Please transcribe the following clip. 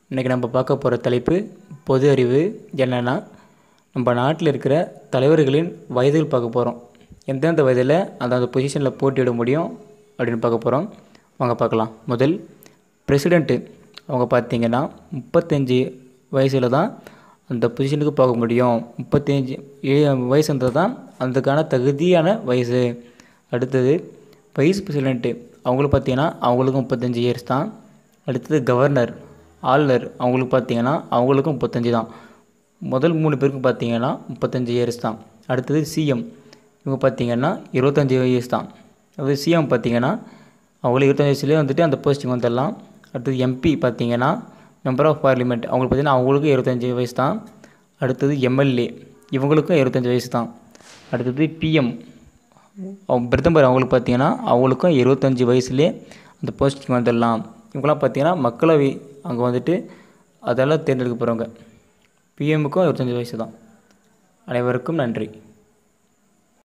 இன்றைக்கி நம்ம பார்க்க போகிற தலைப்பு பொது அறிவு என்னென்னா நம்ம நாட்டில் இருக்கிற தலைவர்களின் வயதுகள் பார்க்க போகிறோம் எந்தெந்த வயதில் அந்தந்த பொசிஷனில் போட்டியிட முடியும் அப்படின்னு பார்க்க போகிறோம் வாங்க பார்க்கலாம் முதல் பிரசிடெண்ட்டு அவங்க பார்த்தீங்கன்னா முப்பத்தஞ்சு வயசில் தான் அந்த பொசிஷனுக்கு போக முடியும் முப்பத்தஞ்சு வயசு இருந்தால் தான் அதுக்கான தகுதியான வயசு அடுத்தது வைஸ் பிரசிடெண்ட்டு அவங்களுக்கு பார்த்தீங்கன்னா அவங்களுக்கும் முப்பத்தஞ்சு இயர்ஸ் தான் அடுத்தது கவர்னர் ஆளுநர் அவங்களுக்கு பார்த்தீங்கன்னா அவங்களுக்கும் முப்பத்தஞ்சு தான் முதல் மூணு பேருக்கும் பார்த்தீங்கன்னா முப்பத்தஞ்சு இயர்ஸ் தான் அடுத்தது சிஎம் இவங்க பார்த்தீங்கன்னா இருபத்தஞ்சி வயசு தான் அதாவது சிஎம் பார்த்தீங்கன்னா அவங்களுக்கு இருபத்தஞ்சி வயசுலேயே வந்துட்டு அந்த போஸ்டிங் வந்துடலாம் அடுத்தது எம்பி பார்த்தீங்கன்னா மெம்பர் ஆஃப் பார்லிமெண்ட் அவங்களுக்கு பார்த்தீங்கன்னா அவங்களுக்கும் இருபத்தஞ்சி வயசு தான் அடுத்தது எம்எல்ஏ இவங்களுக்கும் இருபத்தஞ்சி வயசு தான் அடுத்தது பிஎம் அவங்க பிரதமர் அவங்களுக்கு பார்த்தீங்கன்னா அவங்களுக்கும் இருபத்தஞ்சி வயசுலேயே அந்த போஸ்டிங் வந்துடலாம் இவங்களாம் பார்த்தீங்கன்னா மக்களவை அங்கே வந்துட்டு அதெல்லாம் தேர்ந்தெடுக்க போகிறவங்க பிஎம்முக்கும் இருபத்தஞ்சி வயசு தான் அனைவருக்கும் நன்றி